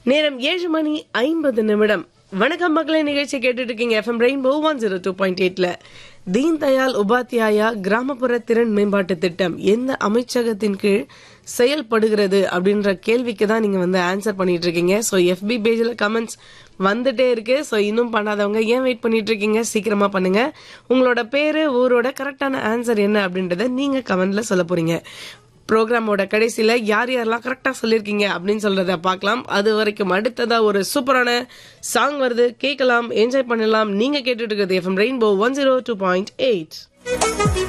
நேரம் ஏழு மணி ஐம்பது நிமிடம் வணக்கம் மக்களை நிகழ்ச்சி கேட்டுட்டு இருக்கீங்க FM rainbow one zero two point எயிட்ல தீன் தயாள் உபாத்யாயா கிராமப்புற திறன் மேம்பாட்டு திட்டம் எந்த அமைச்சகத்தின் கீழ் செயல்படுகிறது அப்படின்ற கேள்விக்கு தான் நீங்க வந்து ஆன்சர் பண்ணிட்டு இருக்கீங்க ஸோ எஃபி பேஜில் கமெண்ட்ஸ் வந்துட்டே இருக்கு ஸோ இன்னும் பண்ணாதவங்க ஏன் வெயிட் பண்ணிட்டு இருக்கீங்க சீக்கிரமா பண்ணுங்க உங்களோட பேரு ஊரோட கரெக்டான ஆன்சர் என்ன அப்படின்றத நீங்க கமெண்ட்ல சொல்ல போறீங்க ப்ரோக்ராமோட கடைசியில யார் யாரெல்லாம் கரெக்டா சொல்லிருக்கீங்க அப்படின்னு சொல்றத பார்க்கலாம் அது வரைக்கும் அடுத்ததா ஒரு சூப்பரான சாங் வருது கேட்கலாம் என்ஜாய் பண்ணலாம் நீங்க கேட்டுட்டு இருக்கிறது FM rainbow one zero two point eight